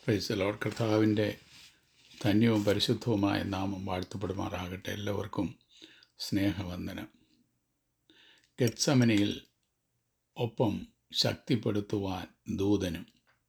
പ്രൈസലോർ കർത്താവിൻ്റെ ധന്യവും പരിശുദ്ധവുമായ നാമം വാഴ്ത്തപ്പെടുമാറാകട്ടെ എല്ലാവർക്കും സ്നേഹവന്ദനം ഗത്സമനയിൽ ഒപ്പം ശക്തിപ്പെടുത്തുവാൻ ദൂതനും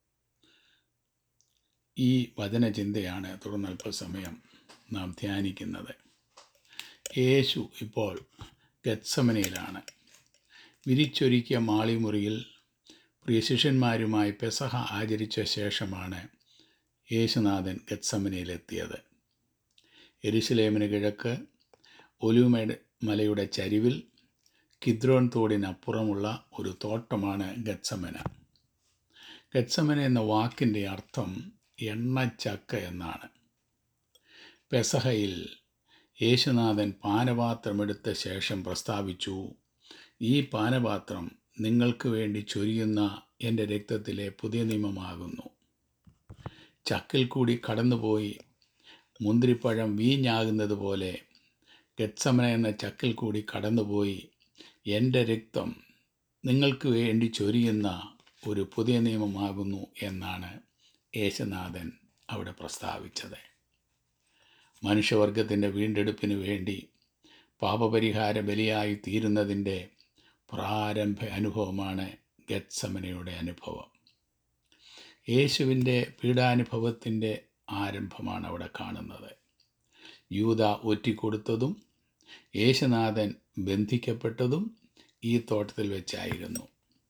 ഈ വചനചിന്തയാണ് തുടർന്ന് അല്പസമയം നാം ധ്യാനിക്കുന്നത് യേശു ഇപ്പോൾ ഗത്സമനയിലാണ് വിരിച്ചൊരുക്കിയ മാളിമുറിയിൽ പ്രിയ ശിഷ്യന്മാരുമായി പെസഹ ആചരിച്ച ശേഷമാണ് യേശുനാഥൻ ഗത്സമനയിലെത്തിയത് എരുസലേമിന് കിഴക്ക് ഒലുമേട് മലയുടെ ചരിവിൽ കിദ്രോൺ തോടിനപ്പുറമുള്ള ഒരു തോട്ടമാണ് ഗത്സമന ഗത്സമന എന്ന വാക്കിൻ്റെ അർത്ഥം എണ്ണച്ചക്ക എന്നാണ് പെസഹയിൽ യേശുനാഥൻ പാനപാത്രമെടുത്ത ശേഷം പ്രസ്താവിച്ചു ഈ പാനപാത്രം നിങ്ങൾക്ക് വേണ്ടി ചൊരിയുന്ന എൻ്റെ രക്തത്തിലെ പുതിയ നിയമമാകുന്നു ചക്കിൽ കൂടി കടന്നുപോയി മുന്തിരിപ്പഴം വീഞ്ഞാകുന്നത് പോലെ ഗത്സമന എന്ന ചക്കിൽ കൂടി കടന്നുപോയി എൻ്റെ രക്തം നിങ്ങൾക്ക് വേണ്ടി ചൊരിയുന്ന ഒരു പുതിയ നിയമമാകുന്നു എന്നാണ് യേശുനാഥൻ അവിടെ പ്രസ്താവിച്ചത് മനുഷ്യവർഗത്തിൻ്റെ വീണ്ടെടുപ്പിന് വേണ്ടി പാപപരിഹാര ബലിയായി തീരുന്നതിൻ്റെ പ്രാരംഭ അനുഭവമാണ് ഗത്സമനയുടെ അനുഭവം യേശുവിൻ്റെ പീഡാനുഭവത്തിൻ്റെ ആരംഭമാണ് അവിടെ കാണുന്നത് യൂത ഒറ്റിക്കൊടുത്തതും യേശുനാഥൻ ബന്ധിക്കപ്പെട്ടതും ഈ തോട്ടത്തിൽ വെച്ചായിരുന്നു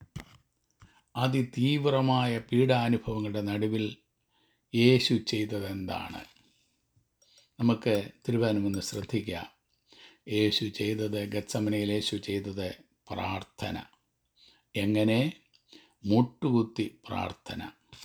അതിതീവ്രമായ പീഡാനുഭവങ്ങളുടെ നടുവിൽ യേശു ചെയ്തതെന്താണ് നമുക്ക് തിരുവാനുമെന്ന് ശ്രദ്ധിക്കാം യേശു ചെയ്തത് ഗത്സമനയിൽ യേശു ചെയ്തത് പ്രാർത്ഥന എങ്ങനെ മുട്ടുകുത്തി പ്രാർത്ഥന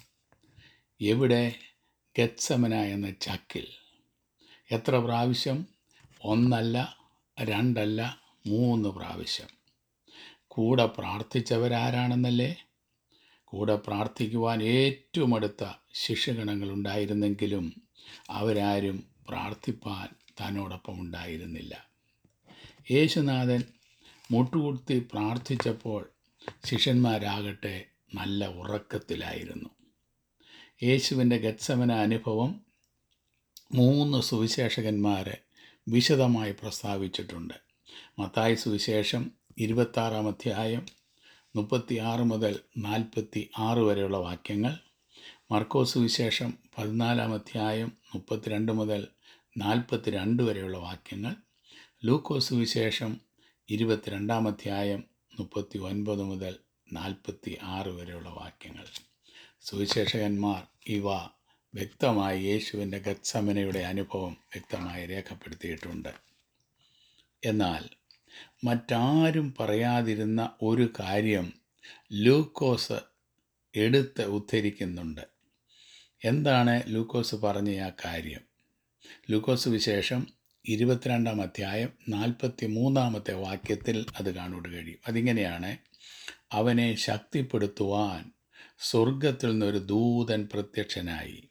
എവിടെ ഗത്സമന എന്ന ചക്കിൽ എത്ര പ്രാവശ്യം ഒന്നല്ല രണ്ടല്ല മൂന്ന് പ്രാവശ്യം കൂടെ പ്രാർത്ഥിച്ചവരാരാണെന്നല്ലേ കൂടെ പ്രാർത്ഥിക്കുവാൻ ഏറ്റവും അടുത്ത ശിഷ്യഗണങ്ങളുണ്ടായിരുന്നെങ്കിലും അവരാരും പ്രാർത്ഥിപ്പാൻ തന്നോടൊപ്പം ഉണ്ടായിരുന്നില്ല യേശുനാഥൻ മുട്ടുകുത്തി പ്രാർത്ഥിച്ചപ്പോൾ ശിഷ്യന്മാരാകട്ടെ നല്ല ഉറക്കത്തിലായിരുന്നു യേശുവിൻ്റെ ഗത്സമന അനുഭവം മൂന്ന് സുവിശേഷകന്മാർ വിശദമായി പ്രസ്താവിച്ചിട്ടുണ്ട് മത്തായി സുവിശേഷം ഇരുപത്താറാം അധ്യായം മുപ്പത്തി ആറ് മുതൽ നാൽപ്പത്തി ആറ് വരെയുള്ള വാക്യങ്ങൾ മർക്കോസ് സുവിശേഷം പതിനാലാം അധ്യായം മുപ്പത്തിരണ്ട് മുതൽ നാൽപ്പത്തി രണ്ട് വരെയുള്ള വാക്യങ്ങൾ ലൂക്കോസ് സുവിശേഷം ഇരുപത്തിരണ്ടാം അധ്യായം മുപ്പത്തി ഒൻപത് മുതൽ നാൽപ്പത്തി ആറ് വരെയുള്ള വാക്യങ്ങൾ സുവിശേഷകന്മാർ ഇവ വ്യക്തമായി യേശുവിൻ്റെ ഗത്സമനയുടെ അനുഭവം വ്യക്തമായി രേഖപ്പെടുത്തിയിട്ടുണ്ട് എന്നാൽ മറ്റാരും പറയാതിരുന്ന ഒരു കാര്യം ലൂക്കോസ് എടുത്ത് ഉദ്ധരിക്കുന്നുണ്ട് എന്താണ് ലൂക്കോസ് പറഞ്ഞ ആ കാര്യം ലൂക്കോസ് വിശേഷം ഇരുപത്തിരണ്ടാം അധ്യായം നാൽപ്പത്തി മൂന്നാമത്തെ വാക്യത്തിൽ അത് കാണുക കഴിയും അതിങ്ങനെയാണ് അവനെ ശക്തിപ്പെടുത്തുവാൻ സ്വർഗത്തിൽ നിന്നൊരു ദൂതൻ പ്രത്യക്ഷനായി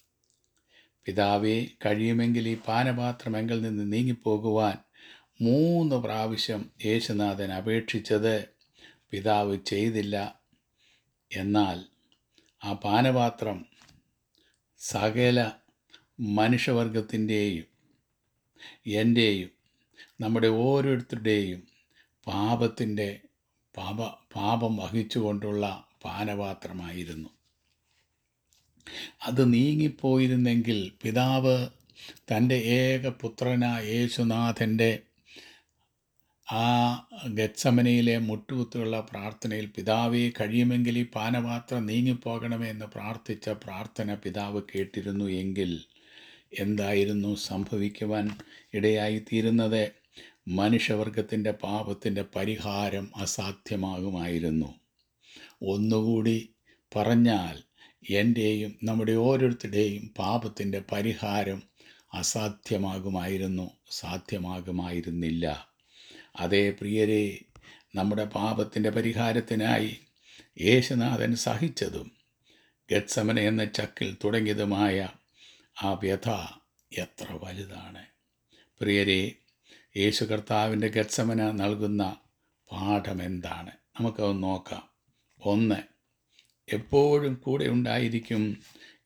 പിതാവെ കഴിയുമെങ്കിൽ ഈ പാനപാത്രം എങ്കിൽ നിന്ന് നീങ്ങിപ്പോകുവാൻ മൂന്ന് പ്രാവശ്യം യേശുനാഥൻ അപേക്ഷിച്ചത് പിതാവ് ചെയ്തില്ല എന്നാൽ ആ പാനപാത്രം സകല മനുഷ്യവർഗത്തിൻ്റെയും എൻ്റെയും നമ്മുടെ ഓരോരുത്തരുടെയും പാപത്തിൻ്റെ പാപ പാപം വഹിച്ചുകൊണ്ടുള്ള പാനപാത്രമായിരുന്നു അത് നീങ്ങിപ്പോയിരുന്നെങ്കിൽ പിതാവ് തൻ്റെ ഏക പുത്രനായ യേശുനാഥൻ്റെ ആ ഗത്സമനയിലെ മുട്ടുകുത്തുള്ള പ്രാർത്ഥനയിൽ പിതാവെ കഴിയുമെങ്കിൽ ഈ പാനപാത്രം നീങ്ങിപ്പോകണമേ എന്ന് പ്രാർത്ഥിച്ച പ്രാർത്ഥന പിതാവ് കേട്ടിരുന്നു എങ്കിൽ എന്തായിരുന്നു സംഭവിക്കുവാൻ ഇടയായിത്തീരുന്നത് മനുഷ്യവർഗത്തിൻ്റെ പാപത്തിൻ്റെ പരിഹാരം അസാധ്യമാകുമായിരുന്നു ഒന്നുകൂടി പറഞ്ഞാൽ എൻ്റെയും നമ്മുടെ ഓരോരുത്തരുടെയും പാപത്തിൻ്റെ പരിഹാരം അസാധ്യമാകുമായിരുന്നു സാധ്യമാകുമായിരുന്നില്ല അതേ പ്രിയരെ നമ്മുടെ പാപത്തിൻ്റെ പരിഹാരത്തിനായി യേശുനാഥൻ സഹിച്ചതും ഗത്സമന എന്ന ചക്കിൽ തുടങ്ങിയതുമായ ആ വ്യഥ എത്ര വലുതാണ് പ്രിയരെ യേശു കർത്താവിൻ്റെ ഗത്സമന നൽകുന്ന പാഠം എന്താണ് നമുക്കത് നോക്കാം ഒന്ന് എപ്പോഴും കൂടെ ഉണ്ടായിരിക്കും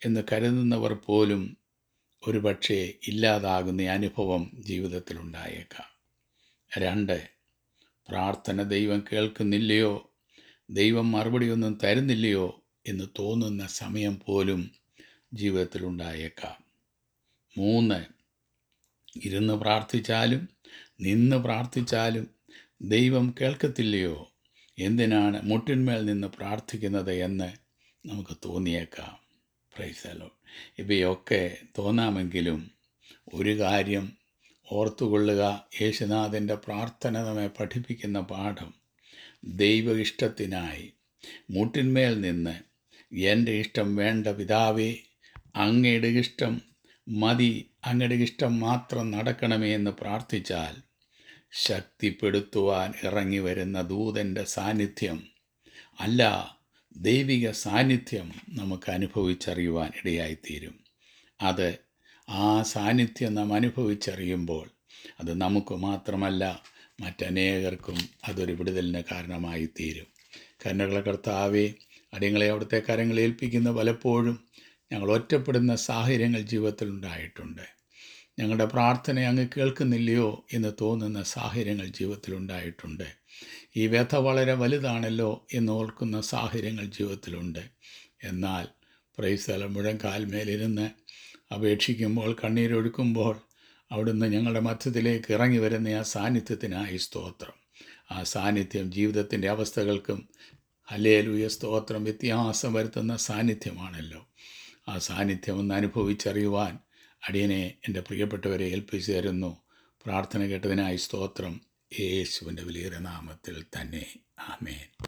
എന്ന് കരുതുന്നവർ പോലും ഒരുപക്ഷെ ഇല്ലാതാകുന്ന അനുഭവം ജീവിതത്തിലുണ്ടായേക്കാം രണ്ട് പ്രാർത്ഥന ദൈവം കേൾക്കുന്നില്ലയോ ദൈവം മറുപടിയൊന്നും തരുന്നില്ലയോ എന്ന് തോന്നുന്ന സമയം പോലും ജീവിതത്തിലുണ്ടായേക്കാം മൂന്ന് ഇരുന്ന് പ്രാർത്ഥിച്ചാലും നിന്ന് പ്രാർത്ഥിച്ചാലും ദൈവം കേൾക്കത്തില്ലയോ എന്തിനാണ് മുട്ടിന്മേൽ നിന്ന് പ്രാർത്ഥിക്കുന്നത് എന്ന് നമുക്ക് തോന്നിയേക്കാം പ്രൈസലോ ഇവയൊക്കെ തോന്നാമെങ്കിലും ഒരു കാര്യം ഓർത്തുകൊള്ളുക യേശുനാഥൻ്റെ പ്രാർത്ഥന നമ്മെ പഠിപ്പിക്കുന്ന പാഠം ദൈവ ഇഷ്ടത്തിനായി മുട്ടിന്മേൽ നിന്ന് എൻ്റെ ഇഷ്ടം വേണ്ട പിതാവേ അങ്ങയുടെ ഇഷ്ടം മതി അങ്ങയുടെ ഇഷ്ടം മാത്രം നടക്കണമേ എന്ന് പ്രാർത്ഥിച്ചാൽ ശക്തിപ്പെടുത്തുവാൻ ഇറങ്ങി വരുന്ന ദൂതൻ്റെ സാന്നിധ്യം അല്ല ദൈവിക സാന്നിധ്യം നമുക്ക് അനുഭവിച്ചറിയുവാൻ ഇടയായിത്തീരും അത് ആ സാന്നിധ്യം നാം അനുഭവിച്ചറിയുമ്പോൾ അത് നമുക്ക് മാത്രമല്ല മറ്റനേകർക്കും അതൊരു വിടുതലിന് കാരണമായി തീരും കരുണകളെ കർത്താവെ അടിയങ്ങളെ അവിടുത്തെ കരങ്ങൾ ഏൽപ്പിക്കുന്ന പലപ്പോഴും ഞങ്ങൾ ഒറ്റപ്പെടുന്ന സാഹചര്യങ്ങൾ ജീവിതത്തിൽ ഉണ്ടായിട്ടുണ്ട് ഞങ്ങളുടെ പ്രാർത്ഥന അങ്ങ് കേൾക്കുന്നില്ലയോ എന്ന് തോന്നുന്ന സാഹചര്യങ്ങൾ ജീവിതത്തിലുണ്ടായിട്ടുണ്ട് ഈ വ്യഥ വളരെ വലുതാണല്ലോ എന്ന് ഓർക്കുന്ന സാഹചര്യങ്ങൾ ജീവിതത്തിലുണ്ട് എന്നാൽ പ്രൈസല മുഴങ്കാൽമേലിരുന്ന് അപേക്ഷിക്കുമ്പോൾ കണ്ണീരൊഴുക്കുമ്പോൾ അവിടുന്ന് ഞങ്ങളുടെ മധ്യത്തിലേക്ക് ഇറങ്ങി വരുന്ന ആ സാന്നിധ്യത്തിനായി സ്തോത്രം ആ സാന്നിധ്യം ജീവിതത്തിൻ്റെ അവസ്ഥകൾക്കും ഹലേലുയ സ്തോത്രം വ്യത്യാസം വരുത്തുന്ന സാന്നിധ്യമാണല്ലോ ആ സാന്നിധ്യം ഒന്ന് അനുഭവിച്ചറിയുവാൻ അടിയനെ എൻ്റെ പ്രിയപ്പെട്ടവരെ ഏൽപ്പിച്ചു തരുന്നു പ്രാർത്ഥന കേട്ടതിനായി സ്തോത്രം യേശുവിൻ്റെ വലിയ നാമത്തിൽ തന്നെ ആമേൻ